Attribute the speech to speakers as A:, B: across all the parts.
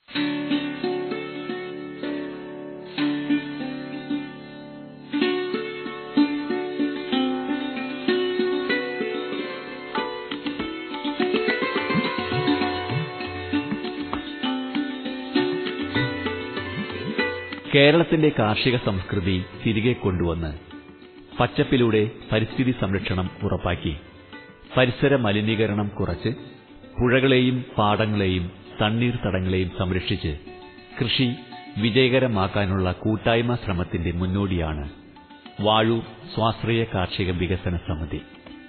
A: കേരളത്തിന്റെ കാർഷിക സംസ്കൃതി തിരികെ കൊണ്ടുവന്ന് പച്ചപ്പിലൂടെ പരിസ്ഥിതി സംരക്ഷണം ഉറപ്പാക്കി പരിസര മലിനീകരണം കുറച്ച് പുഴകളെയും പാടങ്ങളെയും തണ്ണീർത്തടങ്ങളെയും സംരക്ഷിച്ച് കൃഷി വിജയകരമാക്കാനുള്ള കൂട്ടായ്മ ശ്രമത്തിന്റെ മുന്നോടിയാണ് വാഴൂർ സ്വാശ്രയ കാർഷിക വികസന സമിതി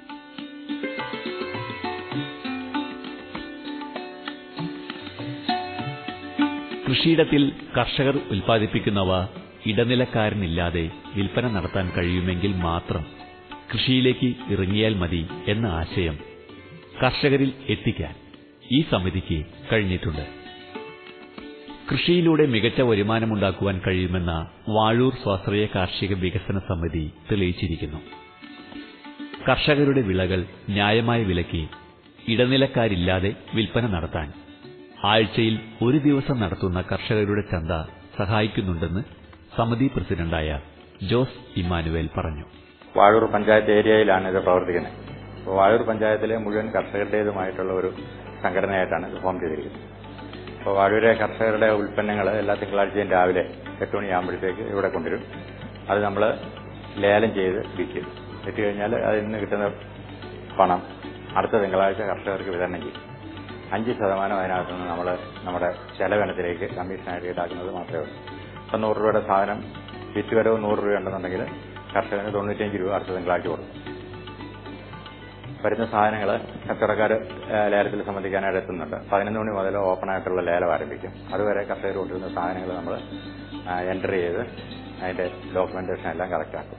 A: കൃഷിയിടത്തിൽ കർഷകർ ഉൽപ്പാദിപ്പിക്കുന്നവ ഇടനിലക്കാരനില്ലാതെ വിൽപ്പന നടത്താൻ കഴിയുമെങ്കിൽ മാത്രം കൃഷിയിലേക്ക് ഇറങ്ങിയാൽ മതി എന്ന ആശയം കർഷകരിൽ എത്തിക്കാൻ ഈ സമിതിക്ക് കഴിഞ്ഞിട്ടുണ്ട് കൃഷിയിലൂടെ മികച്ച വരുമാനമുണ്ടാക്കുവാൻ കഴിയുമെന്ന വാഴൂർ സ്വാശ്രയ കാർഷിക വികസന സമിതി തെളിയിച്ചിരിക്കുന്നു കർഷകരുടെ വിളകൾ ന്യായമായ വിലയ്ക്ക് ഇടനിലക്കാരില്ലാതെ വിൽപ്പന നടത്താൻ ആഴ്ചയിൽ ഒരു ദിവസം നടത്തുന്ന കർഷകരുടെ ചന്ത സഹായിക്കുന്നുണ്ടെന്ന് സമിതി പ്രസിഡന്റായ ജോസ് ഇമ്മാനുവേൽ പറഞ്ഞു
B: വാഴൂർ പഞ്ചായത്ത് ഏരിയയിലാണ് ഇത് പ്രവർത്തിക്കുന്നത് അപ്പോൾ വാഴൂർ പഞ്ചായത്തിലെ മുഴുവൻ കർഷകരുടേതുമായിട്ടുള്ള ഒരു സംഘടനയായിട്ടാണ് ഇത് ഫോം ചെയ്തിരിക്കുന്നത് അപ്പോൾ വാഴൂരെ കർഷകരുടെ ഉൽപ്പന്നങ്ങൾ എല്ലാ തിങ്കളാഴ്ചയും രാവിലെ എട്ട് മണിയാകുമ്പോഴത്തേക്ക് ഇവിടെ കൊണ്ടുവരും അത് നമ്മൾ ലേലം ചെയ്ത് വിൽക്കും വിറ്റ് കഴിഞ്ഞാൽ അതിൽ നിന്ന് കിട്ടുന്ന പണം അടുത്ത തിങ്കളാഴ്ച കർഷകർക്ക് വിതരണം ചെയ്യും അഞ്ച് ശതമാനം അതിനകത്ത് നിന്ന് നമ്മൾ നമ്മുടെ ചെലവിനത്തിലേക്ക് കമ്മീഷനായിട്ട് ഈടാക്കുന്നത് മാത്രമേ ഉള്ളൂ ഇപ്പം നൂറ് രൂപയുടെ സാധനം വിറ്റ് വരവ് നൂറ് രൂപ ഉണ്ടെന്നുണ്ടെങ്കിൽ കർഷകന് തൊണ്ണൂറ്റിയഞ്ച് രൂപ അടുത്ത തിങ്കളാഴ്ച കൊടുക്കും വരുന്ന സാധനങ്ങൾ കച്ചവടക്കാർ ലേലത്തിൽ സംബന്ധിക്കാനായിട്ട് എത്തുന്നുണ്ട് പതിനൊന്ന് മണി മുതൽ ഓപ്പൺ ആയിട്ടുള്ള ലേലം ആരംഭിക്കും അതുവരെ കർഷകർ കൊണ്ടിരുന്ന സാധനങ്ങൾ നമ്മൾ എൻ്റർ ചെയ്ത് അതിന്റെ ഡോക്യുമെന്റേഷൻ എല്ലാം കറക്റ്റാക്കും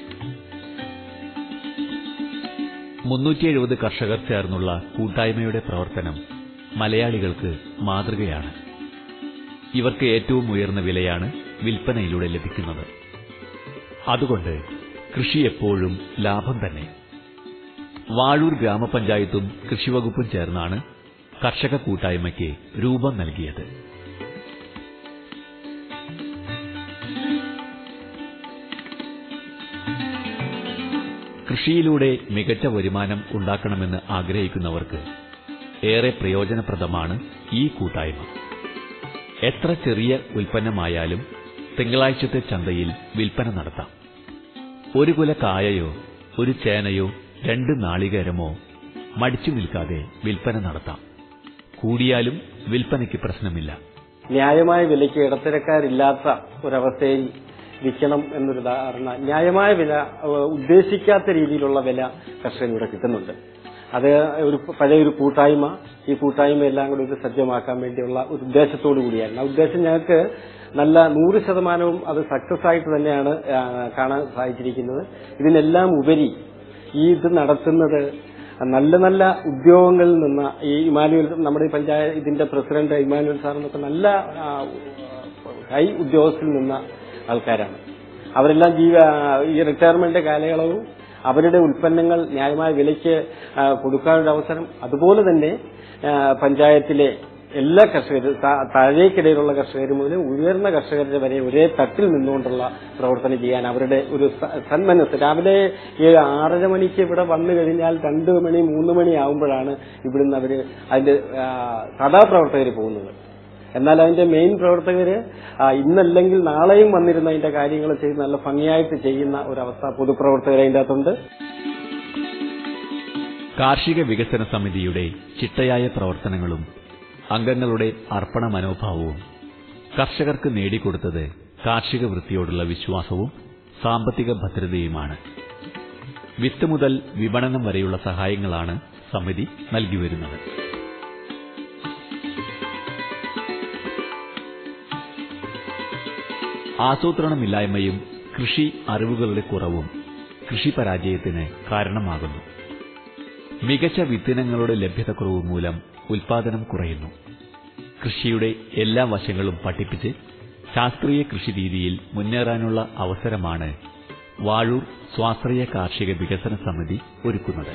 A: മുന്നൂറ്റി എഴുപത് കർഷകർ ചേർന്നുള്ള കൂട്ടായ്മയുടെ പ്രവർത്തനം മലയാളികൾക്ക് മാതൃകയാണ് ഇവർക്ക് ഏറ്റവും ഉയർന്ന വിലയാണ് വിൽപ്പനയിലൂടെ ലഭിക്കുന്നത് അതുകൊണ്ട് കൃഷി എപ്പോഴും ലാഭം തന്നെ വാഴൂർ ഗ്രാമപഞ്ചായത്തും കൃഷിവകുപ്പും ചേർന്നാണ് കർഷക കൂട്ടായ്മയ്ക്ക് രൂപം നൽകിയത് കൃഷിയിലൂടെ മികച്ച വരുമാനം ഉണ്ടാക്കണമെന്ന് ആഗ്രഹിക്കുന്നവർക്ക് ഏറെ പ്രയോജനപ്രദമാണ് ഈ കൂട്ടായ്മ എത്ര ചെറിയ ഉൽപ്പന്നമായാലും തിങ്കളാഴ്ചത്തെ ചന്തയിൽ വിൽപ്പന നടത്താം ഒരു കുല കായയോ ഒരു ചേനയോ രണ്ട് നാളികേരമോ മടിച്ചു നിൽക്കാതെ വിൽപ്പന നടത്താം കൂടിയാലും വിൽപ്പനയ്ക്ക് പ്രശ്നമില്ല
C: ന്യായമായ വിലയ്ക്ക് ഇടത്തരക്കാരില്ലാത്ത ഒരവസ്ഥയിൽ വിൽക്കണം എന്നൊരു ധാരണ ന്യായമായ വില ഏഹ്, ഉദ്ദേശിക്കാത്ത രീതിയിലുള്ള വില കർഷകന് ഇവിടെ കിട്ടുന്നുണ്ട് അത് ഒരു പഴയ ഒരു കൂട്ടായ്മ ഈ കൂട്ടായ്മ എല്ലാം കൂടി ഇത് സജ്ജമാക്കാൻ വേണ്ടിയുള്ള ഒരു ഉദ്ദേശത്തോടു കൂടിയായിരുന്നു ആ ഉദ്ദേശം ഞങ്ങൾക്ക് നല്ല നൂറ് ശതമാനവും അത് സക്സസ് ആയിട്ട് തന്നെയാണ് ആ, കാണാൻ സാധിച്ചിരിക്കുന്നത് ഇതിനെല്ലാം ഉപരി ഈ ഇത് നടത്തുന്നത് നല്ല നല്ല ഉദ്യോഗങ്ങളിൽ നിന്ന് ഈ ഇമാനുവൽ നമ്മുടെ ഈ പഞ്ചായത്ത് ഇതിന്റെ പ്രസിഡന്റ് ഇമാനുവൽ സാർ എന്നൊക്കെ നല്ല ആ, ഹൈ ഉദ്യോഗസ്ഥരിൽ നിന്ന ആൾക്കാരാണ് അവരെല്ലാം ജീവ ഈ റിട്ടയർമെന്റ് കാലയളവും അവരുടെ ഉൽപ്പന്നങ്ങൾ ന്യായമായ വിലയ്ക്ക് ആ, കൊടുക്കാനുള്ള അവസരം അതുപോലെ തന്നെ ആ, പഞ്ചായത്തിലെ എല്ലാ കർഷകരും താ- താഴേക്കിടയിലുള്ള കർഷകർ മുതൽ ഉയർന്ന കർഷകരുടെ വരെ ഒരേ തട്ടിൽ നിന്നുകൊണ്ടുള്ള പ്രവർത്തനം ചെയ്യാൻ അവരുടെ ഒരു സ- സന്മനസ് രാവിലെ ഏഴ് ആറര മണിക്ക് ഇവിടെ വന്നു കഴിഞ്ഞാൽ രണ്ട് മണി മൂന്ന് മണി ആകുമ്പോഴാണ് ഇവിടുന്ന് അവര് അതിന്റെ ആ, സദാപ്രവർത്തകർ പോകുന്നത് എന്നാൽ അതിന്റെ മെയിൻ പ്രവർത്തകര് ആ, ഇന്നല്ലെങ്കിൽ നാളെയും വന്നിരുന്ന അതിന്റെ കാര്യങ്ങൾ ചെയ്ത് നല്ല ഭംഗിയായിട്ട് ചെയ്യുന്ന ഒരവസ്ഥ പൊതുപ്രവർത്തകർ അതിന്റെ അകത്തുണ്ട്
A: കാർഷിക വികസന സമിതിയുടെ ചിട്ടയായ പ്രവർത്തനങ്ങളും അംഗങ്ങളുടെ അർപ്പണ മനോഭാവവും കർഷകർക്ക് നേടിക്കൊടുത്തത് കാർഷിക വൃത്തിയോടുള്ള വിശ്വാസവും സാമ്പത്തിക ഭദ്രതയുമാണ് വിത്ത് മുതൽ വിപണനം വരെയുള്ള സഹായങ്ങളാണ് സമിതി നൽകിവരുന്നത് ആസൂത്രണമില്ലായ്മയും കൃഷി അറിവുകളുടെ കുറവും കൃഷി പരാജയത്തിന് കാരണമാകുന്നു മികച്ച വിത്തിനങ്ങളുടെ ലഭ്യതക്കുറവ് മൂലം ഉൽപാദനം കുറയുന്നു കൃഷിയുടെ എല്ലാ വശങ്ങളും പഠിപ്പിച്ച് ശാസ്ത്രീയ കൃഷി രീതിയിൽ മുന്നേറാനുള്ള അവസരമാണ് വാഴൂർ സ്വാശ്രയ കാർഷിക വികസന സമിതി ഒരുക്കുന്നത്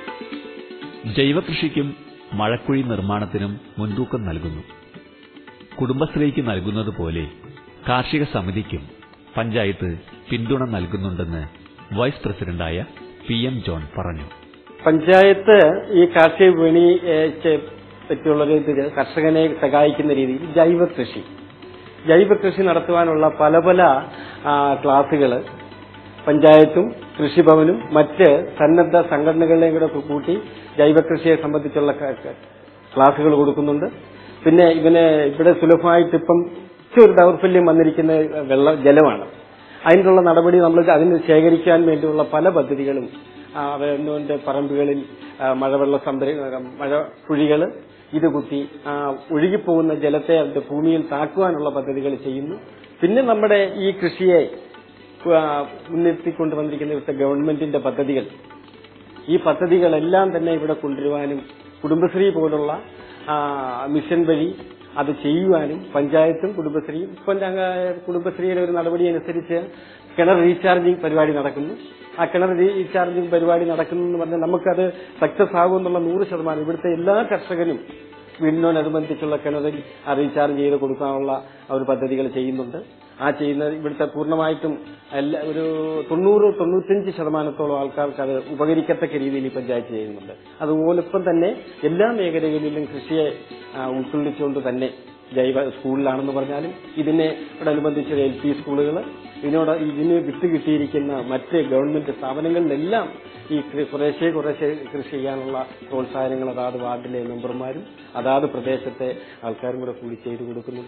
A: ജൈവകൃഷിക്കും മഴക്കുഴി നിർമ്മാണത്തിനും മുൻതൂക്കം നൽകുന്നു കുടുംബശ്രീക്ക് നൽകുന്നതുപോലെ കാർഷിക സമിതിക്കും പഞ്ചായത്ത് പിന്തുണ നൽകുന്നുണ്ടെന്ന് വൈസ് പ്രസിഡന്റായ പി എം ജോൺ പറഞ്ഞു
C: പഞ്ചായത്ത് ഈ കാർഷിക വിപണിയെ പറ്റിയുള്ളൊരു ഇത് കർഷകനെ സഹായിക്കുന്ന രീതിയിൽ ജൈവ കൃഷി ജൈവ കൃഷി നടത്തുവാനുള്ള പല പല ക്ലാസുകൾ പഞ്ചായത്തും കൃഷിഭവനും മറ്റ് സന്നദ്ധ സംഘടനകളെയും കൂടെ കൂട്ടി ജൈവ കൃഷിയെ സംബന്ധിച്ചുള്ള ക- ക- ക്ലാസുകൾ കൊടുക്കുന്നുണ്ട് പിന്നെ ഇവന് ഇവിടെ സുലഭമായിട്ട് ഇപ്പം ഒരു ദൗർബല്യം വന്നിരിക്കുന്ന വെള്ള ജലമാണ് അതിനുള്ള നടപടി നമ്മൾ അതിന് ശേഖരിക്കാൻ വേണ്ടിയുള്ള പല പദ്ധതികളും ആ, അവനവന്റെ പറമ്പുകളിൽ ആ, മഴവെള്ള സംഭര മഴ കുഴികൾ ഇത് കുത്തി ആ, ഒഴുകിപ്പോകുന്ന ജലത്തെ അതിന്റെ ഭൂമിയിൽ താക്കുവാനുള്ള പദ്ധതികൾ ചെയ്യുന്നു പിന്നെ നമ്മുടെ ഈ കൃഷിയെ ആ, മുൻനിർത്തിക്കൊണ്ടുവന്നിരിക്കുന്ന ഇവിടുത്തെ ഗവൺമെന്റിന്റെ പദ്ധതികൾ ഈ പദ്ധതികളെല്ലാം തന്നെ ഇവിടെ കൊണ്ടുവരുവാനും കുടുംബശ്രീ പോലുള്ള ആ, മിഷൻ വഴി അത് ചെയ്യുവാനും പഞ്ചായത്തും കുടുംബശ്രീയും ഇപ്പം ഞങ്ങൾ കുടുംബശ്രീയുടെ ഒരു നടപടി അനുസരിച്ച് കിണർ റീചാർജിംഗ് പരിപാടി നടക്കുന്നു ആ കിണർ റീചാർജിംഗ് പരിപാടി നടക്കുന്നു എന്ന് പറഞ്ഞാൽ നമുക്കത് സക്സസ് ആകുമെന്നുള്ള നൂറ് ശതമാനം ഇവിടുത്തെ എല്ലാ കർഷകരും വീടിനോടനുബന്ധിച്ചുള്ള കിണറിൽ ആ റീചാർജ് ചെയ്ത് കൊടുക്കാനുള്ള ആ ഒരു പദ്ധതികൾ ചെയ്യുന്നുണ്ട് ആ ചെയ്യുന്ന ഇവിടുത്തെ പൂർണ്ണമായിട്ടും എല്ലാ ഒരു തൊണ്ണൂറ് തൊണ്ണൂറ്റഞ്ച് ശതമാനത്തോളം ആൾക്കാർക്ക് അത് ഉപകരിക്കത്തക്ക രീതിയിൽ ഈ പഞ്ചായത്ത് ചെയ്യുന്നുണ്ട് അതുപോലെ ഇപ്പം തന്നെ എല്ലാ മേഖലകളിലും കൃഷിയെ ആ, ഉൾക്കൊള്ളിച്ചുകൊണ്ട് തന്നെ ജൈവ സ്കൂളിലാണെന്ന് പറഞ്ഞാലും ഇതിനെ അനുബന്ധിച്ച് എൽ പി സ്കൂളുകൾ ഇതിനോട് ഇതിന് വിട്ട് കിട്ടിയിരിക്കുന്ന മറ്റ് ഗവൺമെന്റ് സ്ഥാപനങ്ങളിലെല്ലാം ഈ കൃ- കുറേശ്ശെ കുറേശ്ശെ കൃഷി ചെയ്യാനുള്ള പ്രോത്സാഹനങ്ങൾ അതാത് വാർഡിലെ മെമ്പർമാരും അതാത് പ്രദേശത്തെ ആൾക്കാരും കൂടെ കൂടി ചെയ്തു കൊടുക്കുന്നു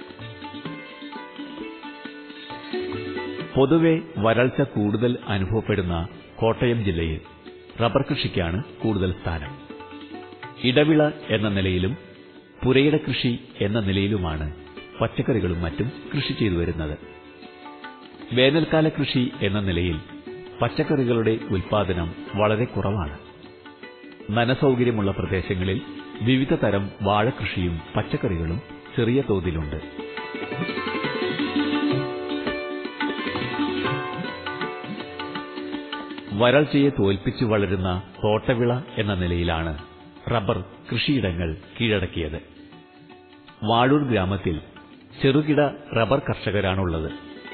A: പൊതുവെ വരൾച്ച കൂടുതൽ അനുഭവപ്പെടുന്ന കോട്ടയം ജില്ലയിൽ റബ്ബർ കൃഷിക്കാണ് കൂടുതൽ സ്ഥാനം ഇടവിള എന്ന നിലയിലും പുരയിട കൃഷി എന്ന നിലയിലുമാണ് പച്ചക്കറികളും മറ്റും കൃഷി ചെയ്തു വരുന്നത് വേനൽക്കാല കൃഷി എന്ന നിലയിൽ പച്ചക്കറികളുടെ ഉൽപാദനം വളരെ കുറവാണ് നനസൗകര്യമുള്ള പ്രദേശങ്ങളിൽ വിവിധ തരം വാഴകൃഷിയും പച്ചക്കറികളും ചെറിയ തോതിലുണ്ട് വരൾച്ചയെ തോൽപ്പിച്ചു വളരുന്ന തോട്ടവിള എന്ന നിലയിലാണ് റബ്ബർ കൃഷിയിടങ്ങൾ കീഴടക്കിയത് വാഴൂർ ഗ്രാമത്തിൽ ചെറുകിട റബ്ബർ കർഷകരാണുള്ളത്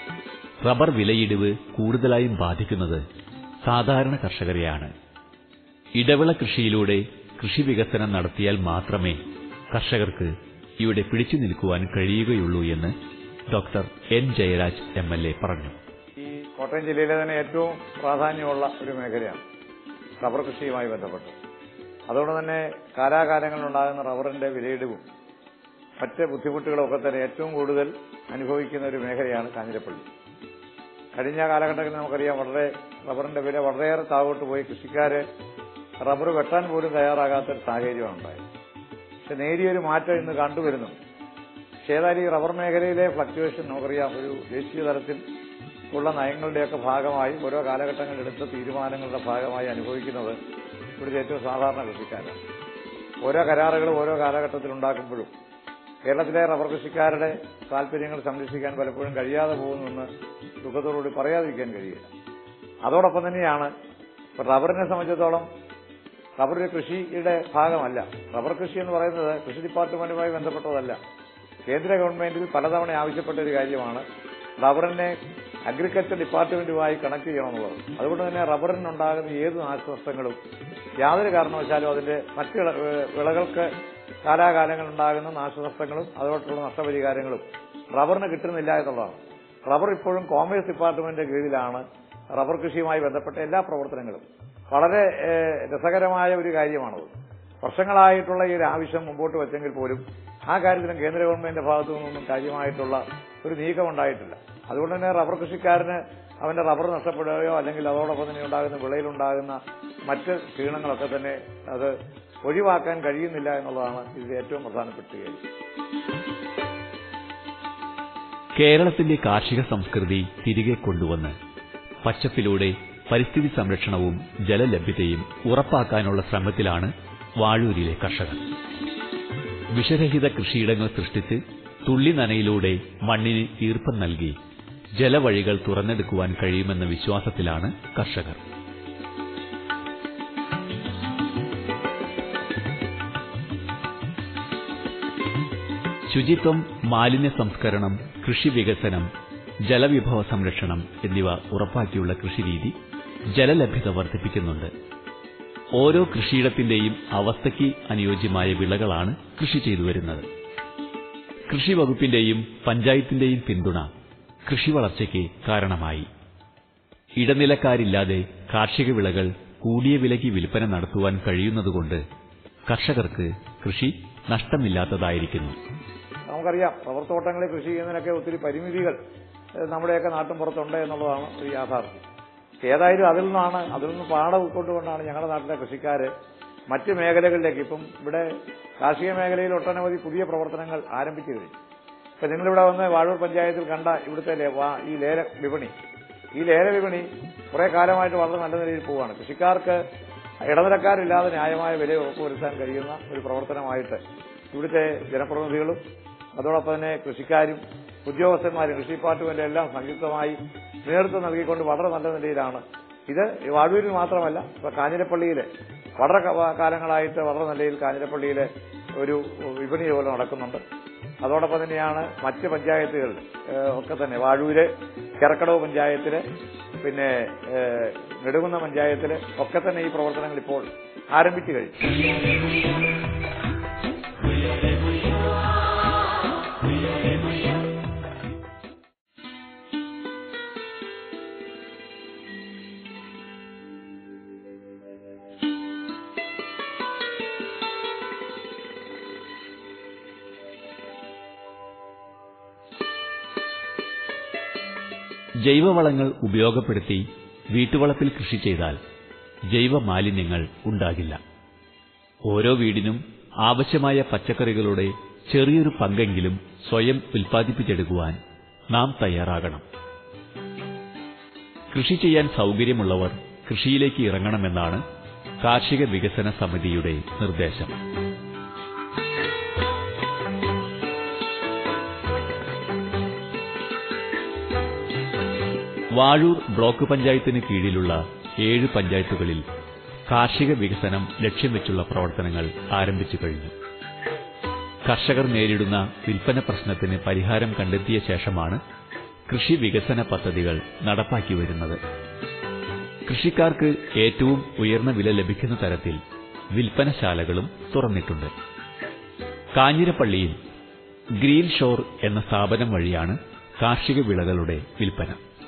A: റബ്ബർ വിലയിടിവ് കൂടുതലായും ബാധിക്കുന്നത് സാധാരണ കർഷകരെയാണ് ഇടവിള കൃഷിയിലൂടെ കൃഷി വികസനം നടത്തിയാൽ മാത്രമേ കർഷകർക്ക് ഇവിടെ പിടിച്ചു നിൽക്കുവാൻ കഴിയുകയുള്ളൂ എന്ന് doctor N Jayaraj M L A പറഞ്ഞു
D: ഈ കോട്ടയം ജില്ലയിലെ തന്നെ ഏറ്റവും പ്രാധാന്യമുള്ള ഒരു മേഖലയാണ് റബ്ബർ കൃഷിയുമായി ബന്ധപ്പെട്ട് അതുകൊണ്ട് തന്നെ കാലാകാലങ്ങളിലുണ്ടാകുന്ന റബ്ബറിന്റെ വിലയിടിവും മറ്റ് ബുദ്ധിമുട്ടുകളും ഒക്കെ തന്നെ ഏറ്റവും കൂടുതൽ അനുഭവിക്കുന്ന ഒരു മേഖലയാണ് കാഞ്ഞിരപ്പള്ളി കഴിഞ്ഞ കാലഘട്ടങ്ങളിൽ നമുക്കറിയാം വളരെ റബ്ബറിന്റെ വില വളരെയേറെ താഴോട്ട് പോയി കൃഷിക്കാര് റബ്ബർ വെട്ടാൻ പോലും തയ്യാറാകാത്ത ഒരു സാഹചര്യമാണ് ഉണ്ടായത് പക്ഷെ നേരിയൊരു മാറ്റം ഇന്ന് കണ്ടുവരുന്നുണ്ട് പക്ഷേ ഏതായാലും ഈ റബ്ബർ മേഖലയിലെ ഫ്ലക്ച്വേഷൻ നമുക്കറിയാം ഒരു ദേശീയ തലത്തിൽ ഉള്ള നയങ്ങളുടെയൊക്കെ ഭാഗമായി ഓരോ കാലഘട്ടങ്ങളിൽ എടുത്ത തീരുമാനങ്ങളുടെ ഭാഗമായി അനുഭവിക്കുന്നത് ഇവിടുത്തെ ഏറ്റവും സാധാരണ കൃഷിക്കാരാണ് ഓരോ കരാറുകളും ഓരോ കാലഘട്ടത്തിൽ ഉണ്ടാക്കുമ്പോഴും കേരളത്തിലെ റബ്ബർ കൃഷിക്കാരുടെ താല്പര്യങ്ങൾ സംരക്ഷിക്കാൻ പലപ്പോഴും കഴിയാതെ പോകുന്നുവെന്ന് ദുഃഖത്തോടുകൂടി പറയാതിരിക്കാൻ കഴിയില്ല അതോടൊപ്പം തന്നെയാണ് ഇപ്പൊ റബ്ബറിനെ സംബന്ധിച്ചിടത്തോളം റബ്ബർ ഒരു കൃഷിയുടെ ഭാഗമല്ല റബ്ബർ കൃഷി എന്ന് പറയുന്നത് കൃഷി ഡിപ്പാർട്ട്മെന്റുമായി ബന്ധപ്പെട്ടതല്ല കേന്ദ്ര ഗവൺമെന്റിൽ പലതവണ ആവശ്യപ്പെട്ട ഒരു കാര്യമാണ് റബ്ബറിനെ അഗ്രികൾച്ചർ ഡിപ്പാർട്ട്മെന്റുമായി കണക്ട് ചെയ്യണമെന്നുള്ളത് അതുകൊണ്ട് തന്നെ റബ്ബറിനുണ്ടാകുന്ന ഏത് നാശനഷ്ടങ്ങളും യാതൊരു കാരണവശാലും അതിന്റെ മറ്റ് വിള- ഏഹ് വിളകൾക്ക് കാലാകാലങ്ങളിൽ ഉണ്ടാകുന്ന നാശനഷ്ടങ്ങളും അതോടൊപ്പമുള്ള നഷ്ടപരിഹാരങ്ങളും റബ്ബറിന് കിട്ടുന്നില്ല എന്നുള്ളതാണ് റബ്ബർ ഇപ്പോഴും കോമേഴ്സ് ഡിപ്പാർട്ട്മെന്റിന്റെ കീഴിലാണ് റബ്ബർ കൃഷിയുമായി ബന്ധപ്പെട്ട എല്ലാ പ്രവർത്തനങ്ങളും വളരെ ഏഹ്, രസകരമായ ഒരു കാര്യമാണത് വർഷങ്ങളായിട്ടുള്ള ഈ ഒരു ആവശ്യം മുമ്പോട്ട് വെച്ചെങ്കിൽ പോലും ആ കാര്യത്തിലും കേന്ദ്ര ഗവൺമെന്റിന്റെ ഭാഗത്തു നിന്നൊന്നും കാര്യമായിട്ടുള്ള ഒരു നീക്കം ഉണ്ടായിട്ടില്ല അതുകൊണ്ട് തന്നെ റബ്ബർ കൃഷിക്കാരന് അവന്റെ റബ്ബർ നഷ്ടപ്പെടുകയോ അല്ലെങ്കിൽ അതോടൊപ്പം തന്നെ ഉണ്ടാകുന്ന വിളയിലുണ്ടാകുന്ന മറ്റ് ക്ഷീണങ്ങളൊക്കെ തന്നെ അത് ഒഴിവാക്കാൻ കഴിയുന്നില്ല എന്നുള്ളതാണ് ഇതിൽ ഏറ്റവും പ്രധാനപ്പെട്ട കാര്യം
A: കേരളത്തിന്റെ കാർഷിക സംസ്കൃതി തിരികെ കൊണ്ടുവന്ന് പച്ചപ്പിലൂടെ പരിസ്ഥിതി സംരക്ഷണവും ജലലഭ്യതയും ഉറപ്പാക്കാനുള്ള ശ്രമത്തിലാണ് വാഴൂരിലെ കർഷകർ വിഷരഹിത കൃഷിയിടങ്ങൾ സൃഷ്ടിച്ച് തുള്ളി നനയിലൂടെ മണ്ണിന് ഈർപ്പം നൽകി ജലവഴികൾ തുറന്നെടുക്കുവാൻ കഴിയുമെന്ന വിശ്വാസത്തിലാണ് കർഷകർ ശുചിത്വം മാലിന്യ സംസ്കരണം കൃഷി വികസനം ജലവിഭവ സംരക്ഷണം എന്നിവ ഉറപ്പാക്കിയുള്ള കൃഷിരീതി ജലലഭ്യത വർദ്ധിപ്പിക്കുന്നുണ്ട് ഓരോ കൃഷിയിടത്തിന്റെയും അവസ്ഥയ്ക്ക് അനുയോജ്യമായ വിളകളാണ് കൃഷി ചെയ്തു വരുന്നത് കൃഷി വകുപ്പിന്റെയും പഞ്ചായത്തിന്റെയും പിന്തുണ കൃഷി വളർച്ചയ്ക്ക് കാരണമായി ഇടനിലക്കാരില്ലാതെ കാർഷിക വിളകൾ കൂടിയ വിലയ്ക്ക് വിൽപ്പന നടത്തുവാൻ കഴിയുന്നതുകൊണ്ട് കർഷകർക്ക് കൃഷി നഷ്ടമില്ലാത്തതായിരിക്കുന്നു
D: നമുക്കറിയാം റബ്ബർ തോട്ടങ്ങളിൽ കൃഷി ചെയ്യുന്നതിനൊക്കെ ഒത്തിരി പരിമിതികൾ ഏഹ്, നമ്മുടെയൊക്കെ നാട്ടിൻ പുറത്തുണ്ട് എന്നുള്ളതാണ് ഒരു യാഥാർത്ഥ്യം ഏതായാലും അതിൽ നിന്നാണ് അതിൽ നിന്ന് പാഠം ഉൾക്കൊണ്ടുകൊണ്ടാണ് ഞങ്ങളുടെ നാട്ടിലെ കൃഷിക്കാര് മറ്റ് മേഖലകളിലേക്ക് ഇപ്പം ഇവിടെ കാർഷിക മേഖലയിൽ ഒട്ടനവധി പുതിയ പ്രവർത്തനങ്ങൾ ആരംഭിച്ചു കഴിഞ്ഞു ഇപ്പൊ നിങ്ങളിവിടെ വന്ന് വാഴൂർ പഞ്ചായത്തിൽ കണ്ട ഇവിടുത്തെ ലേ- വാ- ഈ ലേല വിപണി ഈ ലേല വിപണി കുറെ കാലമായിട്ട് വളരെ നല്ല നിലയിൽ പോവുകയാണ് കൃഷിക്കാർക്ക് ഇടനിലക്കാരില്ലാതെ ന്യായമായ വില ഉറപ്പുവരുത്താൻ കഴിയുന്ന ഒരു പ്രവർത്തനമായിട്ട് ഇവിടുത്തെ ജനപ്രതിനിധികളും അതോടൊപ്പം തന്നെ കൃഷിക്കാരും ഉദ്യോഗസ്ഥന്മാരും കൃഷി ഡിപ്പാർട്ട്മെന്റ് എല്ലാം സംയുക്തമായി നേതൃത്വം നൽകിക്കൊണ്ട് വളരെ നല്ല നിലയിലാണ് ഇത് വാഴൂരിൽ മാത്രമല്ല ഇപ്പൊ കാഞ്ഞിരപ്പള്ളിയില് വളരെ ക- കാലങ്ങളായിട്ട് വളരെ നിലയിൽ കാഞ്ഞിരപ്പള്ളിയിലെ ഒരു വിപണി പോലെ നടക്കുന്നുണ്ട് അതോടൊപ്പം തന്നെയാണ് മറ്റ് പഞ്ചായത്തുകളിൽ ഏഹ്, ഒക്കെ തന്നെ വാഴൂര് ചെറക്കടവ് പഞ്ചായത്തില് പിന്നെ ഏഹ്, നെടുകുന്ന പഞ്ചായത്തില് ഒക്കെ തന്നെ ഈ പ്രവർത്തനങ്ങൾ ഇപ്പോൾ ആരംഭിച്ചു കഴിഞ്ഞു
A: ജൈവവളങ്ങൾ ഉപയോഗപ്പെടുത്തി വീട്ടുവളപ്പിൽ കൃഷി ചെയ്താൽ ജൈവ മാലിന്യങ്ങൾ ഉണ്ടാകില്ല ഓരോ വീടിനും ആവശ്യമായ പച്ചക്കറികളുടെ ചെറിയൊരു പങ്കെങ്കിലും സ്വയം ഉൽപ്പാദിപ്പിച്ചെടുക്കുവാൻ നാം തയ്യാറാകണം കൃഷി ചെയ്യാൻ സൗകര്യമുള്ളവർ കൃഷിയിലേക്ക് ഇറങ്ങണമെന്നാണ് കാർഷിക വികസന സമിതിയുടെ നിർദ്ദേശം വാഴൂർ ബ്ലോക്ക് പഞ്ചായത്തിന് കീഴിലുള്ള ഏഴ് പഞ്ചായത്തുകളിൽ കാർഷിക വികസനം ലക്ഷ്യം വെച്ചുള്ള പ്രവർത്തനങ്ങൾ ആരംഭിച്ചു കഴിഞ്ഞു കർഷകർ നേരിടുന്ന വിൽപ്പന പ്രശ്നത്തിന് പരിഹാരം കണ്ടെത്തിയ ശേഷമാണ് കൃഷി വികസന പദ്ധതികൾ നടപ്പാക്കി വരുന്നത് കൃഷിക്കാർക്ക് ഏറ്റവും ഉയർന്ന വില ലഭിക്കുന്ന തരത്തിൽ വിൽപ്പനശാലകളും തുറന്നിട്ടുണ്ട് കാഞ്ഞിരപ്പള്ളിയിൽ ഗ്രീൻ ഷോർ എന്ന സ്ഥാപനം വഴിയാണ് കാർഷിക വിളകളുടെ വിൽപ്പന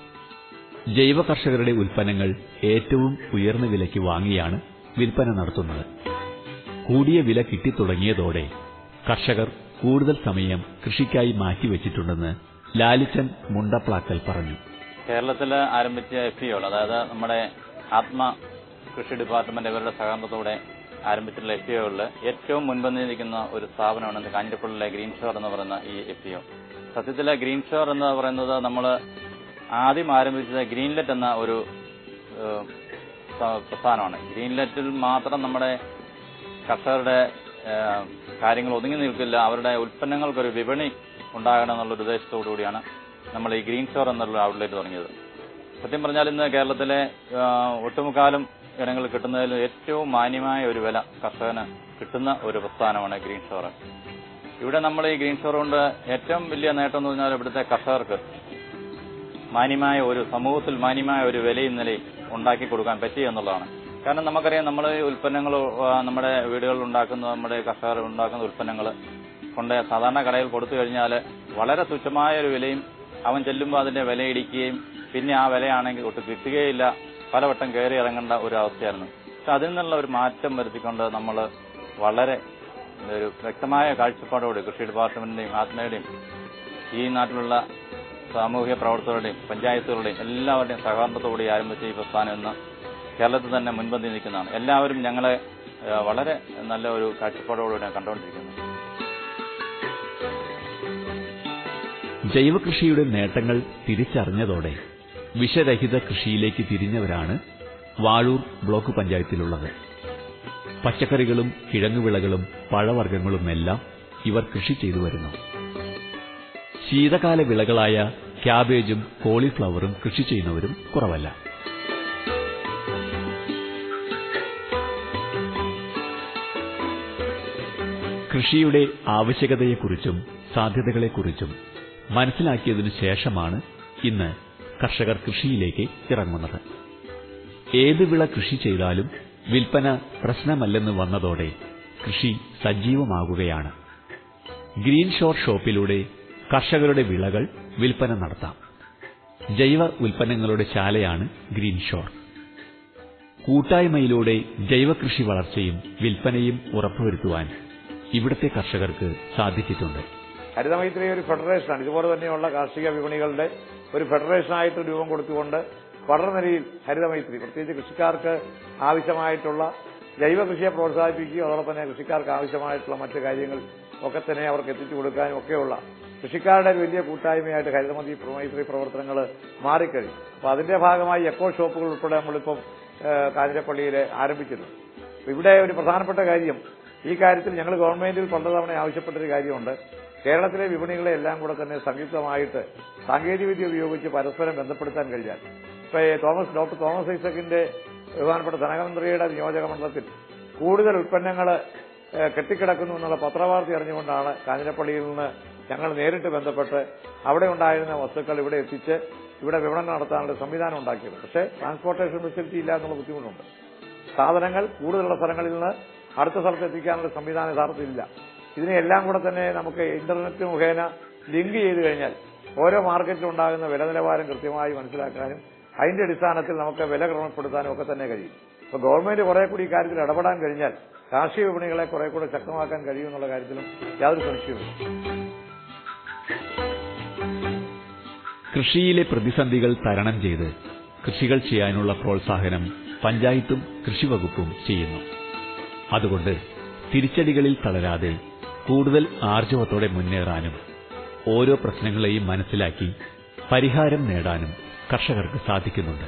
A: ജൈവ കർഷകരുടെ ഉൽപ്പന്നങ്ങൾ ഏറ്റവും ഉയർന്ന വിലയ്ക്ക് വാങ്ങിയാണ് വിൽപ്പന നടത്തുന്നത് കൂടിയ വില കിട്ടിത്തുടങ്ങിയതോടെ കർഷകർ കൂടുതൽ സമയം കൃഷിക്കായി മാറ്റിവെച്ചിട്ടുണ്ടെന്ന് ലാലിച്ചൻ മുണ്ടപ്ലാക്കൽ പറഞ്ഞു
E: കേരളത്തിൽ ആരംഭിച്ച എഫ് ഇഒകൾ അതായത് നമ്മുടെ ആത്മ കൃഷി ഡിപ്പാർട്ട്മെന്റ് ഇവരുടെ സഹകരണത്തോടെ ആരംഭിച്ചിട്ടുള്ള എഫ് ഇഒകളിൽ ഏറ്റവും മുൻപന്തിയിൽ നിൽക്കുന്ന ഒരു സ്ഥാപനമാണ് ഇന്ന് കാഞ്ഞിരപ്പള്ളിയിലെ ഗ്രീൻ ഷോർ എന്ന് പറയുന്ന ഈ എഫ് ഇഒ സത്യത്തിൽ ഗ്രീൻ ഷോർ എന്ന് പറയുന്നത് നമ്മൾ ആദ്യം ആരംഭിച്ചത് ഗ്രീൻലെറ്റ് എന്ന ഒരു ഏഹ്, സ- പ്രസ്ഥാനമാണ് ഗ്രീൻലെറ്റിൽ മാത്രം നമ്മുടെ കർഷകരുടെ ഏഹ്, കാര്യങ്ങൾ ഒതുങ്ങി നിൽക്കില്ല അവരുടെ ഉൽപ്പന്നങ്ങൾക്കൊരു വിപണി ഉണ്ടാകണം എന്നുള്ള ഒരു ഉദ്ദേശത്തോടു കൂടിയാണ് നമ്മൾ ഈ ഗ്രീൻ സ്റ്റോർ എന്നുള്ള ഔട്ട്ലെറ്റ് തുടങ്ങിയത് സത്യം പറഞ്ഞാൽ ഇന്ന് കേരളത്തിലെ ഏഹ്, ഒട്ടുമുക്കാലും ഇനങ്ങൾ കിട്ടുന്നതിൽ ഏറ്റവും മാന്യമായ ഒരു വില കർഷകന് കിട്ടുന്ന ഒരു പ്രസ്ഥാനമാണ് ഗ്രീൻ സ്റ്റോർ ഇവിടെ നമ്മൾ ഈ ഗ്രീൻ സ്റ്റോർ കൊണ്ട് ഏറ്റവും വലിയ നേട്ടം എന്ന് പറഞ്ഞാൽ ഇവിടുത്തെ കർഷകർക്ക് മാന്യമായ ഒരു സമൂഹത്തിൽ മാന്യമായ ഒരു വിലയും നിലയും ഉണ്ടാക്കി കൊടുക്കാൻ പറ്റി എന്നുള്ളതാണ് കാരണം നമുക്കറിയാം നമ്മൾ ഉൽപ്പന്നങ്ങൾ നമ്മുടെ വീടുകളിൽ ഉണ്ടാക്കുന്ന നമ്മുടെ കർഷകർ ഉണ്ടാക്കുന്ന ഉൽപ്പന്നങ്ങൾ കൊണ്ട് സാധാരണ കടയിൽ കൊടുത്തു കഴിഞ്ഞാൽ വളരെ തുച്ഛമായ ഒരു വിലയും അവൻ ചെല്ലുമ്പോൾ അതിന്റെ വില ഇടിക്കുകയും പിന്നെ ആ വിലയാണെങ്കിൽ ഒട്ട് കിട്ടുകയില്ല പലവട്ടം കയറി ഇറങ്ങേണ്ട ഒരു അവസ്ഥയായിരുന്നു പക്ഷെ അതിൽ നിന്നുള്ള ഒരു മാറ്റം വരുത്തിക്കൊണ്ട് നമ്മൾ വളരെ ഒരു വ്യക്തമായ കാഴ്ചപ്പാടോടെ കൃഷി ഡിപ്പാർട്ട്മെന്റിന്റെയും ആത്മയുടെയും ഈ നാട്ടിലുള്ള സാമൂഹിക പ്രവർത്തകരുടെയും പഞ്ചായത്തുകളുടെയും എല്ലാവരുടെയും സഹകരണത്തോടെ ആരംഭിച്ച ഈ പ്രസ്ഥാനം ഇന്ന് കേരളത്തിൽ തന്നെ മുൻപന്തി നിൽക്കുന്നതാണ് എല്ലാവരും ഞങ്ങളെ ഏഹ്, വളരെ നല്ല ഒരു കാഴ്ചപ്പാടോടുകൂടിയാണ് കണ്ടുകൊണ്ടിരിക്കുന്നത്
A: ജൈവകൃഷിയുടെ നേട്ടങ്ങൾ തിരിച്ചറിഞ്ഞതോടെ വിഷരഹിത കൃഷിയിലേക്ക് തിരിഞ്ഞവരാണ് വാഴൂർ ബ്ലോക്ക് പഞ്ചായത്തിലുള്ളത് പച്ചക്കറികളും കിഴങ്ങുവിളകളും പഴവർഗ്ഗങ്ങളുമെല്ലാം ഇവർ കൃഷി ചെയ്തു വരുന്നു ശീതകാല വിളകളായ ക്യാബേജും കോളിഫ്ലവറും കൃഷി ചെയ്യുന്നവരും കുറവല്ല കൃഷിയുടെ ആവശ്യകതയെക്കുറിച്ചും സാധ്യതകളെക്കുറിച്ചും മനസ്സിലാക്കിയതിനു ശേഷമാണ് ഇന്ന് കർഷകർ കൃഷിയിലേക്ക് ഇറങ്ങുന്നത് ഏത് വിള കൃഷി ചെയ്താലും വിൽപ്പന പ്രശ്നമല്ലെന്ന് വന്നതോടെ കൃഷി സജീവമാകുകയാണ് ഗ്രീൻ ഷോർ ഷോപ്പിലൂടെ കർഷകരുടെ വിളകൾ വിൽപ്പന നടത്താം ജൈവ ഉൽപ്പന്നങ്ങളുടെ ശാലയാണ് ഗ്രീൻ ഷോർ കൂട്ടായ്മയിലൂടെ ജൈവകൃഷി വളർച്ചയും വിൽപ്പനയും ഉറപ്പുവരുത്തുവാൻ ഇവിടുത്തെ കർഷകർക്ക് സാധിച്ചിട്ടുണ്ട്
D: ഹരിതമൈത്രി ഒരു ഫെഡറേഷനാണ് ഇതുപോലെ തന്നെയുള്ള കാർഷിക വിപണികളുടെ ഒരു ഫെഡറേഷനായിട്ട് രൂപം കൊടുത്തുകൊണ്ട് പഠനനിലയിൽ ഹരിതമൈത്രി പ്രത്യേകിച്ച് കൃഷിക്കാർക്ക് ആവശ്യമായിട്ടുള്ള ജൈവ കൃഷിയെ പ്രോത്സാഹിപ്പിക്കുകയും അതോടൊപ്പം തന്നെ കൃഷിക്കാർക്ക് ആവശ്യമായിട്ടുള്ള മറ്റു കാര്യങ്ങൾ ഒക്കെ തന്നെ അവർക്ക് എത്തിച്ചു കൊടുക്കാനും ഒക്കെയുള്ള കൃഷിക്കാരുടെ ഒരു വലിയ കൂട്ടായ്മയായിട്ട് ഹരിതമതി മൈത്രി പ്രവർത്തനങ്ങൾ മാറിക്കഴിഞ്ഞു അപ്പൊ അതിന്റെ ഭാഗമായി എക്കോ ഷോപ്പുകൾ ഉൾപ്പെടെ നമ്മളിപ്പം ഏഹ്, കാഞ്ഞിരപ്പള്ളിയിൽ ആരംഭിച്ചിട്ടുണ്ട് അപ്പൊ ഇവിടെ ഒരു പ്രധാനപ്പെട്ട കാര്യം ഈ കാര്യത്തിൽ ഞങ്ങൾ ഗവൺമെന്റിൽ പലതവണ ആവശ്യപ്പെട്ടൊരു കാര്യമുണ്ട് കേരളത്തിലെ വിപണികളെ എല്ലാം കൂടെ തന്നെ സംയുക്തമായിട്ട് സാങ്കേതികവിദ്യ ഉപയോഗിച്ച് പരസ്പരം ബന്ധപ്പെടുത്താൻ കഴിഞ്ഞാൽ ഇപ്പൊ ഈ തോമസ് ഡോക്ടർ തോമസ് ഐസക്കിന്റെ ബഹുമാനപ്പെട്ട ധനമന്ത്രിയുടെ നിയോജക മണ്ഡലത്തിൽ കൂടുതൽ ഉൽപ്പന്നങ്ങൾ കെട്ടിക്കിടക്കുന്നു എന്നുള്ള പത്രവാർത്ത അറിഞ്ഞുകൊണ്ടാണ് കാഞ്ഞിരപ്പള്ളിയിൽ നിന്ന് ഞങ്ങൾ നേരിട്ട് ബന്ധപ്പെട്ട് അവിടെ ഉണ്ടായിരുന്ന വസ്തുക്കൾ ഇവിടെ എത്തിച്ച് ഇവിടെ വിപണനം നടത്താനുള്ള സംവിധാനം ഉണ്ടാക്കിയത് പക്ഷേ ട്രാൻസ്പോർട്ടേഷൻ ഫെസിലിറ്റി ഇല്ല എന്നുള്ള ബുദ്ധിമുട്ടുണ്ട് സാധനങ്ങൾ കൂടുതലുള്ള സ്ഥലങ്ങളിൽ നിന്ന് അടുത്ത സ്ഥലത്ത് എത്തിക്കാനുള്ള സംവിധാനം യഥാർത്ഥത്തിൽ ഇല്ല ഇതിനെല്ലാം കൂടെ തന്നെ നമുക്ക് ഇന്റർനെറ്റ് മുഖേന ലിങ്ക് ചെയ്ത് കഴിഞ്ഞാൽ ഓരോ മാർക്കറ്റിലും ഉണ്ടാകുന്ന വില നിലവാരം കൃത്യമായി മനസ്സിലാക്കാനും അതിന്റെ അടിസ്ഥാനത്തിൽ നമുക്ക് വില ക്രമപ്പെടുത്താനും ഒക്കെ തന്നെ കഴിയും അപ്പൊ ഗവൺമെന്റ് കുറെ കൂടി ഈ കാര്യത്തിൽ ഇടപെടാൻ കഴിഞ്ഞാൽ കാർഷിക വിപണികളെ കുറെ കൂടെ ശക്തമാക്കാൻ കഴിയും എന്നുള്ള കാര്യത്തിലും യാതൊരു സംശയവുമില്ല
A: കൃഷിയിലെ പ്രതിസന്ധികൾ തരണം ചെയ്ത് കൃഷികൾ ചെയ്യാനുള്ള പ്രോത്സാഹനം പഞ്ചായത്തും കൃഷിവകുപ്പും ചെയ്യുന്നു അതുകൊണ്ട് തിരിച്ചടികളിൽ തളരാതെ കൂടുതൽ ആർജവത്തോടെ മുന്നേറാനും ഓരോ പ്രശ്നങ്ങളെയും മനസ്സിലാക്കി പരിഹാരം നേടാനും കർഷകർക്ക് സാധിക്കുന്നുണ്ട്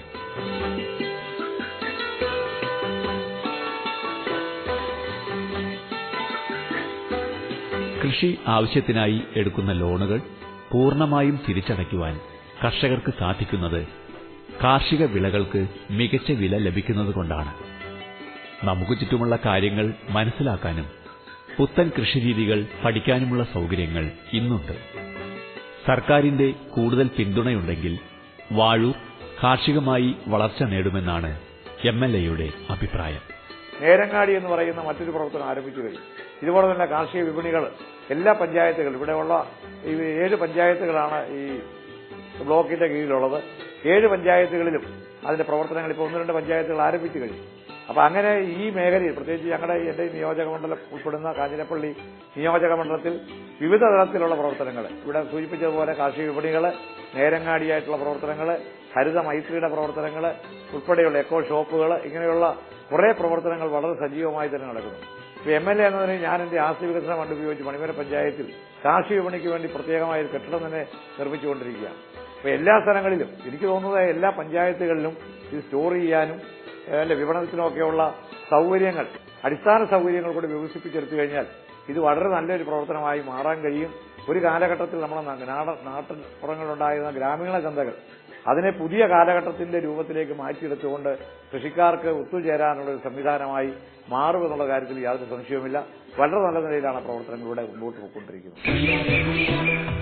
A: കൃഷി ആവശ്യത്തിനായി എടുക്കുന്ന ലോണുകൾ പൂർണ്ണമായും തിരിച്ചടയ്ക്കുവാൻ കർഷകർക്ക് സാധിക്കുന്നത് കാർഷിക വിളകൾക്ക് മികച്ച വില ലഭിക്കുന്നതുകൊണ്ടാണ് നമുക്ക് ചുറ്റുമുള്ള കാര്യങ്ങൾ മനസ്സിലാക്കാനും പുത്തൻ കൃഷിരീതികൾ പഠിക്കാനുമുള്ള സൗകര്യങ്ങൾ ഇന്നുണ്ട് സർക്കാരിന്റെ കൂടുതൽ പിന്തുണയുണ്ടെങ്കിൽ വാഴൂർ കാർഷികമായി വളർച്ച നേടുമെന്നാണ് എം എൽ എയുടെ അഭിപ്രായം
D: നേരങ്ങാടി എന്ന് പറയുന്ന മറ്റൊരു പ്രവർത്തനം ആരംഭിച്ചു കഴിഞ്ഞു ഇതുപോലെ തന്നെ കാർഷിക വിപണികൾ എല്ലാ പഞ്ചായത്തുകളും ഇവിടെയുള്ള ഈ ഏഴ് പഞ്ചായത്തുകളാണ് ഈ ബ്ലോക്കിന്റെ കീഴിലുള്ളത് ഏഴ് പഞ്ചായത്തുകളിലും അതിന്റെ പ്രവർത്തനങ്ങൾ ഇപ്പോൾ ഒന്ന് രണ്ട് പഞ്ചായത്തുകൾ ആരംഭിച്ചു കഴിഞ്ഞു അപ്പൊ അങ്ങനെ ഈ മേഖലയിൽ പ്രത്യേകിച്ച് ഞങ്ങളുടെ എന്റെ ഈ നിയോജക മണ്ഡലം ഉൾപ്പെടുന്ന കാഞ്ഞിരപ്പള്ളി നിയോജക മണ്ഡലത്തിൽ വിവിധ തരത്തിലുള്ള പ്രവർത്തനങ്ങൾ ഇവിടെ സൂചിപ്പിച്ചതുപോലെ കാർഷിക വിപണികൾ നേരങ്ങാടിയായിട്ടുള്ള പ്രവർത്തനങ്ങൾ ഹരിത മൈത്രിയുടെ പ്രവർത്തനങ്ങൾ ഉൾപ്പെടെയുള്ള എക്കോ ഷോപ്പുകൾ ഇങ്ങനെയുള്ള കുറെ പ്രവർത്തനങ്ങൾ വളരെ സജീവമായി തന്നെ നടക്കുന്നു ഇപ്പൊ എം എൽ എ എന്നതിന് ഞാൻ എന്റെ ആസ്തി വികസന ഫണ്ട് ഉപയോഗിച്ച് മണിമല പഞ്ചായത്തിൽ കാർഷിക വിപണിക്ക് വേണ്ടി പ്രത്യേകമായ ഒരു കെട്ടിടം തന്നെ നിർമ്മിച്ചുകൊണ്ടിരിക്കുകയാണ് അപ്പൊ എല്ലാ സ്ഥലങ്ങളിലും എനിക്ക് തോന്നുന്നത് എല്ലാ പഞ്ചായത്തുകളിലും ഇത് സ്റ്റോർ ചെയ്യാനും ഏഹ്, അല്ലെ വിപണനത്തിനൊക്കെയുള്ള സൗകര്യങ്ങൾ അടിസ്ഥാന സൗകര്യങ്ങൾ കൂടി വികസിപ്പിച്ചെടുത്തു കഴിഞ്ഞാൽ ഇത് വളരെ നല്ലൊരു പ്രവർത്തനമായി മാറാൻ കഴിയും ഒരു കാലഘട്ടത്തിൽ നമ്മുടെ നാ- നാട- നാട്ടിൻ പുറങ്ങളിലുണ്ടായിരുന്ന ഗ്രാമീണ ചന്തകൾ അതിനെ പുതിയ കാലഘട്ടത്തിന്റെ രൂപത്തിലേക്ക് മാറ്റിയെടുത്തുകൊണ്ട് കൃഷിക്കാർക്ക് ഒത്തുചേരാനുള്ള ഒരു സംവിധാനമായി മാറുമെന്നുള്ള കാര്യത്തിൽ യാതൊരു സംശയവുമില്ല വളരെ നല്ല നിലയിലാണ് പ്രവർത്തനങ്ങളിലൂടെ മുമ്പോട്ട് പോയിക്കൊണ്ടിരിക്കുന്നത്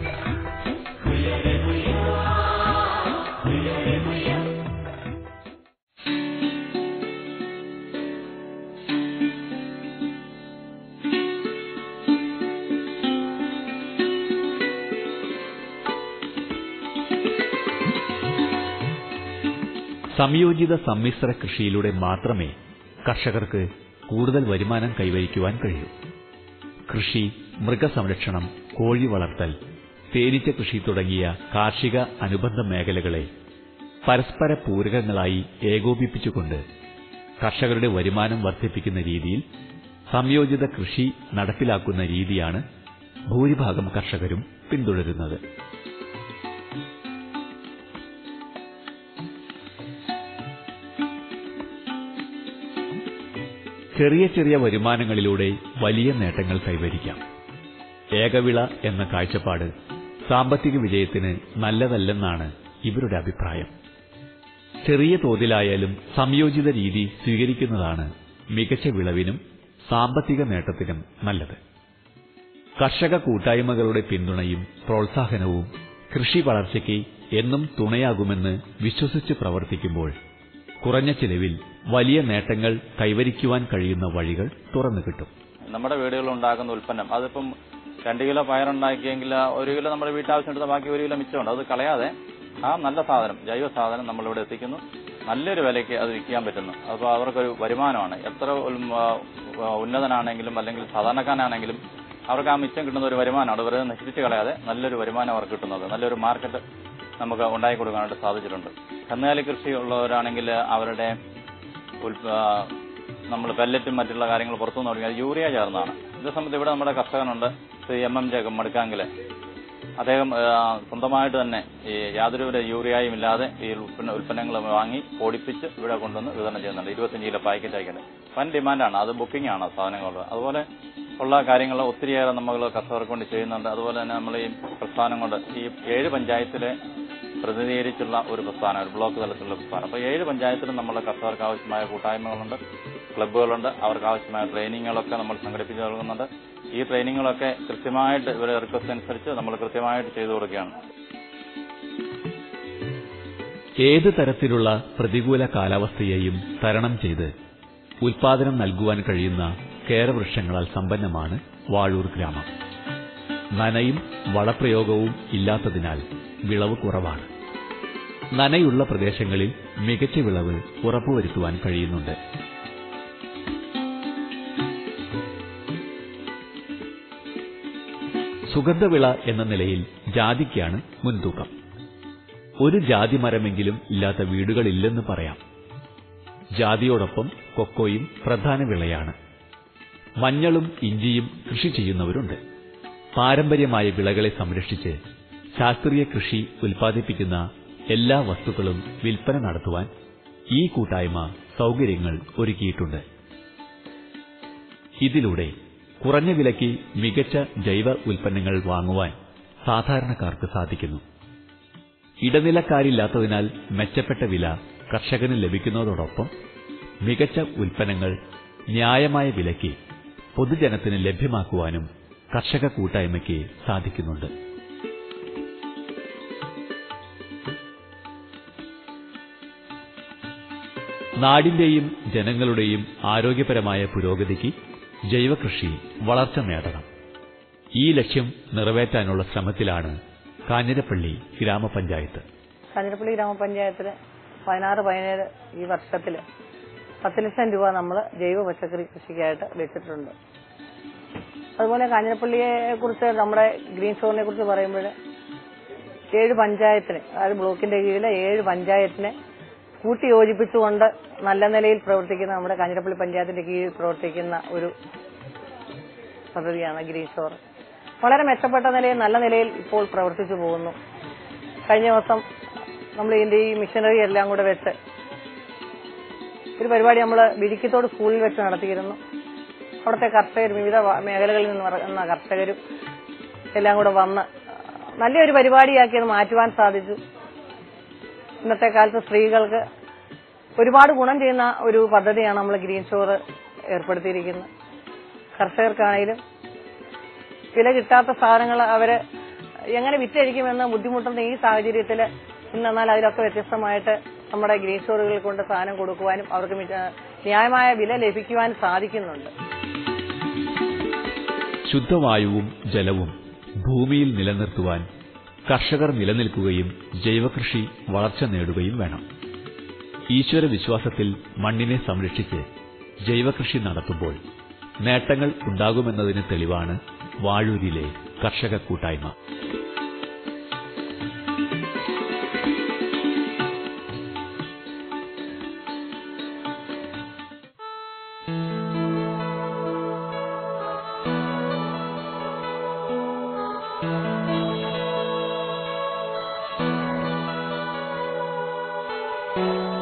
A: സംയോജിത സമ്മിശ്ര കൃഷിയിലൂടെ മാത്രമേ കർഷകർക്ക് കൂടുതൽ വരുമാനം കൈവരിക്കുവാൻ കഴിയൂ കൃഷി മൃഗസംരക്ഷണം കോഴി വളർത്തൽ തേനീച്ച കൃഷി തുടങ്ങിയ കാർഷിക അനുബന്ധ മേഖലകളെ പരസ്പര പൂരകങ്ങളായി ഏകോപിപ്പിച്ചുകൊണ്ട് കർഷകരുടെ വരുമാനം വർദ്ധിപ്പിക്കുന്ന രീതിയിൽ സംയോജിത കൃഷി നടപ്പിലാക്കുന്ന രീതിയാണ് ഭൂരിഭാഗം കർഷകരും പിന്തുടരുന്നത് ചെറിയ ചെറിയ വരുമാനങ്ങളിലൂടെ വലിയ നേട്ടങ്ങൾ കൈവരിക്കാം ഏകവിള എന്ന കാഴ്ചപ്പാട് സാമ്പത്തിക വിജയത്തിന് നല്ലതല്ലെന്നാണ് ഇവരുടെ അഭിപ്രായം ചെറിയ തോതിലായാലും സംയോജിത രീതി സ്വീകരിക്കുന്നതാണ് മികച്ച വിളവിനും സാമ്പത്തിക നേട്ടത്തിനും നല്ലത് കർഷക കൂട്ടായ്മകളുടെ പിന്തുണയും പ്രോത്സാഹനവും കൃഷി വളർച്ചയ്ക്ക് എന്നും തുണയാകുമെന്ന് വിശ്വസിച്ച് പ്രവർത്തിക്കുമ്പോൾ കുറഞ്ഞ ചിലവിൽ വലിയ നേട്ടങ്ങൾ കൈവരിക്കുവാൻ കഴിയുന്ന വഴികൾ തുറന്നു കിട്ടും
E: നമ്മുടെ വീടുകളിൽ ഉണ്ടാക്കുന്ന ഉൽപ്പന്നം അതിപ്പം രണ്ട് കിലോ പയറുണ്ടാക്കിയെങ്കിൽ ആ ഒരു കിലോ നമ്മുടെ വീട്ടാവശ്യം എടുത്ത ബാക്കി ഒരു കിലോ മിച്ചമുണ്ട് അത് കളയാതെ ആ നല്ല സാധനം ജൈവ സാധനം നമ്മളിവിടെ എത്തിക്കുന്നു നല്ലൊരു വിലയ്ക്ക് അത് വിൽക്കാൻ പറ്റുന്നു അപ്പോൾ അവർക്കൊരു വരുമാനമാണ് എത്ര ഉൽ- ആ, ഉന്നതനാണെങ്കിലും അല്ലെങ്കിൽ സാധാരണക്കാരനാണെങ്കിലും അവർക്ക് ആ മിച്ചം കിട്ടുന്ന ഒരു വരുമാനമാണ് അത് വെറുതെ നശിപ്പിച്ച് കളയാതെ നല്ലൊരു വരുമാനം അവർക്ക് കിട്ടുന്നത് നല്ലൊരു മാർക്കറ്റ് നമുക്ക് ഉണ്ടാക്കി കൊടുക്കാനായിട്ട് സാധിച്ചിട്ടുണ്ട് കന്നുകാലി കൃഷി ഉള്ളവരാണെങ്കിൽ അവരുടെ നമ്മൾ പെല്ലറ്റും മറ്റുള്ള കാര്യങ്ങൾ പുറത്തുനിന്ന് തുടങ്ങി യൂറിയ ചേർന്നതാണ് ഇതേ സമയത്ത് ഇവിടെ നമ്മുടെ കർഷകനുണ്ട് ശ്രീ എം എം ജേക്കബ് മടുക്കാങ്കില് അദ്ദേഹം ആ, സ്വന്തമായിട്ട് തന്നെ ഈ യാതൊരുവിധ യൂറിയയും ഇല്ലാതെ ഈ ഉൽപ്പന്ന ഉൽപ്പന്നങ്ങൾ വാങ്ങി പൊടിപ്പിച്ച് ഇവിടെ കൊണ്ടുവന്ന് വിതരണം ചെയ്യുന്നുണ്ട് ഇരുപത്തഞ്ച് കിലോ പാക്കറ്റ് ആക്കിയിട്ട് വൻ ഡിമാൻഡാണ് അത് ബുക്കിംഗ് ആണ് സാധനങ്ങൾ അതുപോലെ ഉള്ള കാര്യങ്ങൾ ഒത്തിരിയേറെ നമ്മൾ കർഷകർക്ക് കൊണ്ട് ചെയ്യുന്നുണ്ട് അതുപോലെ തന്നെ നമ്മൾ ഈ പ്രസ്ഥാനം കൊണ്ട് ഈ ഏഴ് പഞ്ചായത്തിലെ പ്രതിനിധീകരിച്ചുള്ള ഒരു പ്രസ്ഥാനം ഒരു ബ്ലോക്ക് തലത്തിലുള്ള പ്രസ്ഥാനം അപ്പോൾ ഏഴ് പഞ്ചായത്തിലും നമ്മൾ കർഷകർക്ക് ആവശ്യമായ കൂട്ടായ്മകളുണ്ട് ക്ലബ്ബുകളുണ്ട് അവർക്ക് ആവശ്യമായ ട്രെയിനിങ്ങുകളൊക്കെ നമ്മൾ സംഘടിപ്പിച്ച് നൽകുന്നുണ്ട് ഈ ട്രെയിനിങ്ങുകളൊക്കെ കൃത്യമായിട്ട് ഇവരുടെ റിക്വസ്റ്റ് അനുസരിച്ച് നമ്മൾ കൃത്യമായിട്ട് ചെയ്തു കൊടുക്കുകയാണ്
A: ഏത് തരത്തിലുള്ള പ്രതികൂല കാലാവസ്ഥയെയും തരണം ചെയ്ത് ഉൽപാദനം നൽകുവാൻ കഴിയുന്ന കേരവൃക്ഷങ്ങളാൽ സമ്പന്നമാണ് വാഴൂർ ഗ്രാമം നനയും വളപ്രയോഗവും ഇല്ലാത്തതിനാൽ വിളവ് കുറവാണ് നനയുള്ള പ്രദേശങ്ങളിൽ മികച്ച വിളവ് ഉറപ്പുവരുത്തുവാൻ കഴിയുന്നുണ്ട് സുഗന്ധവിള എന്ന നിലയിൽ ജാതിക്കാണ് മുൻതൂക്കം ഒരു ജാതി മരമെങ്കിലും ഇല്ലാത്ത വീടുകളില്ലെന്ന് പറയാം ജാതിയോടൊപ്പം കൊക്കോയും പ്രധാന വിളയാണ് മഞ്ഞളും ഇഞ്ചിയും കൃഷി ചെയ്യുന്നവരുണ്ട് പാരമ്പര്യമായ വിളകളെ സംരക്ഷിച്ച് ശാസ്ത്രീയ കൃഷി ഉൽപ്പാദിപ്പിക്കുന്ന എല്ലാ വസ്തുക്കളും വിൽപ്പന നടത്തുവാൻ ഈ കൂട്ടായ്മ സൗകര്യങ്ങൾ ഒരുക്കിയിട്ടുണ്ട് ഇതിലൂടെ കുറഞ്ഞ വിലയ്ക്ക് മികച്ച ജൈവ ഉൽപ്പന്നങ്ങൾ വാങ്ങുവാൻ സാധാരണക്കാർക്ക് സാധിക്കുന്നു ഇടനിലക്കാരില്ലാത്തതിനാൽ മെച്ചപ്പെട്ട വില കർഷകന് ലഭിക്കുന്നതോടൊപ്പം മികച്ച ഉൽപ്പന്നങ്ങൾ ന്യായമായ വിലയ്ക്ക് പൊതുജനത്തിന് ലഭ്യമാക്കുവാനും കർഷക കൂട്ടായ്മയ്ക്ക് സാധിക്കുന്നുണ്ട് നാടിന്റെയും ജനങ്ങളുടെയും ആരോഗ്യപരമായ പുരോഗതിക്ക് ജൈവകൃഷി വളർച്ച നേടണം ഈ ലക്ഷ്യം നിറവേറ്റാനുള്ള ശ്രമത്തിലാണ് കാഞ്ഞിരപ്പള്ളി ഗ്രാമപഞ്ചായത്ത്
F: കാഞ്ഞിരപ്പള്ളി ഗ്രാമപഞ്ചായത്തിൽ പതിനാറ് പതിനേഴ് ഈ വർഷത്തിൽ പത്ത് ലക്ഷം രൂപ നമ്മൾ ജൈവ പച്ചക്കറി കൃഷിക്കായിട്ട് വെച്ചിട്ടുണ്ട് അതുപോലെ കാഞ്ഞിരപ്പള്ളിയെ കുറിച്ച് നമ്മുടെ ഗ്രീൻ സ്റ്റോറിനെ കുറിച്ച് പറയുമ്പോൾ ഏഴ് പഞ്ചായത്തിന് അതായത് ബ്ലോക്കിന്റെ കീഴിലെ ഏഴ് പഞ്ചായത്തിനെ കൂട്ടി യോജിപ്പിച്ചുകൊണ്ട് നല്ല നിലയിൽ പ്രവർത്തിക്കുന്ന നമ്മുടെ കാഞ്ഞിരപ്പള്ളി പഞ്ചായത്തിന്റെ കീഴിൽ പ്രവർത്തിക്കുന്ന ഒരു പദ്ധതിയാണ് ഗ്രീൻ സ്റ്റോർ വളരെ മെച്ചപ്പെട്ട നിലയിൽ നല്ല നിലയിൽ ഇപ്പോൾ പ്രവർത്തിച്ചു പോകുന്നു കഴിഞ്ഞ ദിവസം നമ്മൾ ഇതിന്റെ ഈ മിഷനറി എല്ലാം കൂടെ വെച്ച് ഒരു പരിപാടി നമ്മൾ വിരിക്കത്തോട് സ്കൂളിൽ വെച്ച് നടത്തിയിരുന്നു അവിടുത്തെ കർഷകർ വിവിധ വ- മേഖലകളിൽ നിന്ന് വരുന്ന കർഷകരും എല്ലാം കൂടെ വന്ന് നല്ലൊരു പരിപാടിയാക്കി അത് മാറ്റുവാൻ സാധിച്ചു ഇന്നത്തെ കാലത്ത് സ്ത്രീകൾക്ക് ഒരുപാട് ഗുണം ചെയ്യുന്ന ഒരു പദ്ധതിയാണ് നമ്മൾ ഗ്രീൻ സ്റ്റോർ ഏർപ്പെടുത്തിയിരിക്കുന്നത് കർഷകർക്കാണെങ്കിലും വില കിട്ടാത്ത സാധനങ്ങൾ അവര് എങ്ങനെ വിറ്റഴിക്കുമെന്ന് ബുദ്ധിമുട്ടുന്ന ഈ സാഹചര്യത്തിൽ ഇന്നെന്നാൽ അതിലൊക്കെ വ്യത്യസ്തമായിട്ട് നമ്മുടെ ഗ്രീൻ സ്റ്റോറുകളിൽ കൊണ്ട് സാധനം കൊടുക്കുവാനും അവർക്ക് മിച്ച- ന്യായമായ വില ലഭിക്കുവാനും സാധിക്കുന്നുണ്ട്
A: ശുദ്ധവായുവും ജലവും ഭൂമിയിൽ നിലനിർത്തുവാൻ കർഷകർ നിലനിൽക്കുകയും ജൈവകൃഷി വളർച്ച നേടുകയും വേണം ഈശ്വര വിശ്വാസത്തിൽ മണ്ണിനെ സംരക്ഷിച്ച് ജൈവകൃഷി നടത്തുമ്പോൾ നേട്ടങ്ങൾ ഉണ്ടാകുമെന്നതിന് തെളിവാണ് വാഴൂരിലെ കർഷക കൂട്ടായ്മ
G: Thank you.